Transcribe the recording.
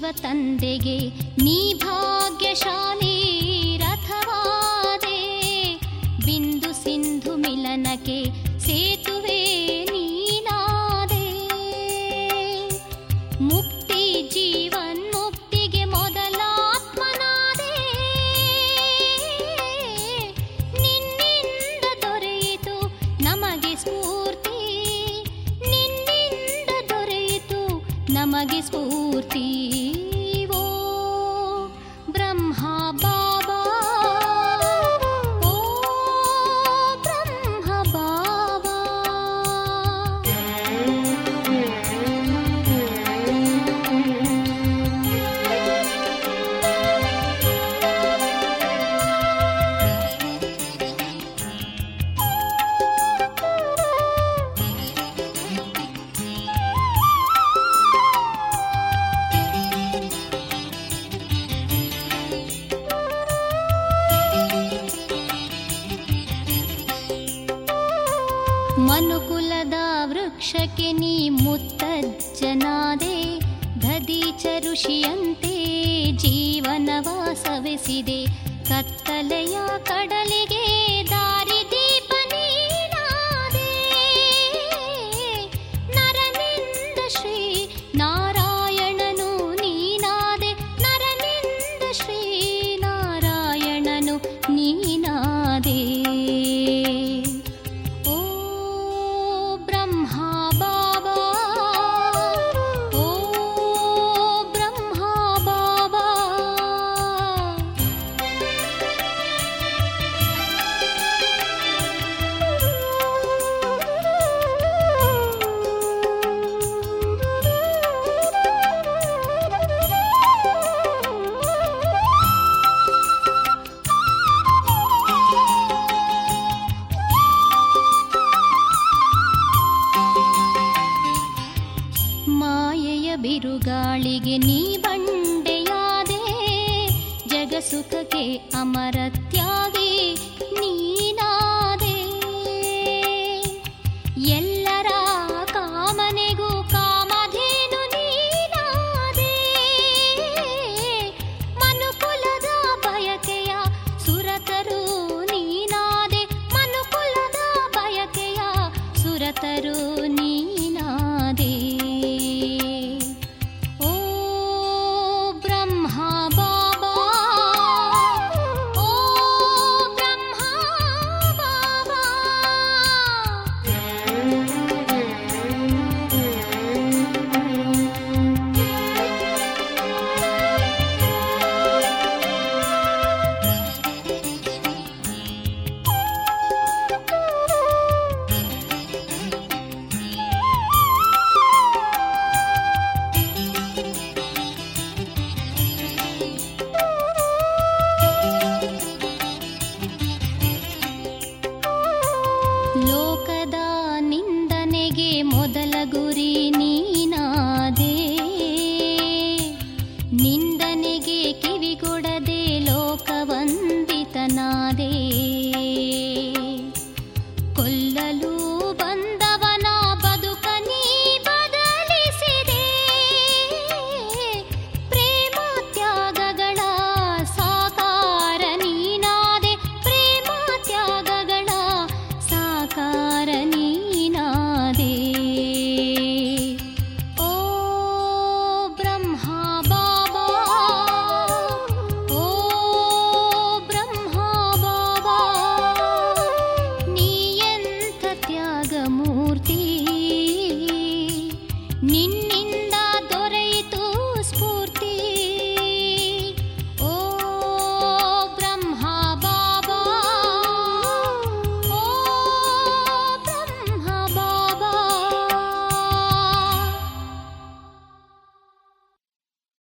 ವಿಶ್ವ ತಂದೆಗೆ ನೀ ಭಾಗ್ಯಶಾಲಿ ರಥವಾದೆ ಬಿಂದು ಸಿಂಧು ಮಿಲನಕ್ಕೆ ಸೇತುವೆ ನೀನಾದೆ ಮುಕ್ತಿ ಜೀವನ್ ಮುಕ್ತಿಗೆ ಮೊದಲಾತ್ಮನಾದೆ ನಿನ್ನಿಂದ ದೊರೆಯಿತು ನಮಗೆ ಸ್ಫೂರ್ತಿ ನಿನ್ನಿಂದ ದೊರೆಯಿತು ನಮಗೆ ಸ್ಫೂರ್ತಿ ಓ ಬ್ರಹ್ಮ ಬಾಬಾ ಓ ಬ್ರಹ್ಮ ಬಾಬಾ ಮನುಕುಲದ ವೃಕ್ಷಕ್ಕೆ ನೀ ಮುತ್ತಜ್ಜನಾದೆ ದದೀಚ ಋಷಿಯಂತೆ ಜೀವನವ ಸವೆಸಿದೆ ಕತ್ತಲೆಯ ಕಡಲಿಗೆ ದಾರಿದೀಪ ನೀನಾದೆ ನರನಿಂದ ಶ್ರೀ ನಾರಾಯಣನು ನೀನಾದೆ ನರನಿಂದ ಶ್ರೀ ನಾರಾಯಣನು ನೀನಾದೆ ಓ ಬ್ರಹ್ಮ ಬಾಬಾ ಓ ಬ್ರಹ್ಮ ಬಾಬಾ ಮಾಯೆಯ ಬಿರುಗಾಳಿಗೆ ನೀ ಬಂಡೆಯಾದೆ ಜಗಸುಖಕ್ಕೆ ಅಮರತ್ಯಾಗಿ ನೀನಾದೆ ಎಲ್ಲರ ಕಾಮನೆಗೂ ಕಾಮಧೇನು ನೀನಾದೆ ಮನುಕುಲದ ಬಯಕೆಯ ಸುರತರು ನೀನಾದೆ ಮನುಕುಲದ ಬಯಕೆಯ ಸುರತರು ನೀನಾದೆ ಓ ಬ್ರಹ್ಮ ಬಾಬಾ ಓ ಬ್ರಹ್ಮ ಬಾಬಾ ಲೋಕದ ನಿಂದನೆಗೆ ಮೊದಲ ಗುರಿ ನೀನಾದೆ ನಿಂದನೆಗೆ ಕಿವಿಗೊಡದೆ ಲೋಕವಂದಿತನಾದೆ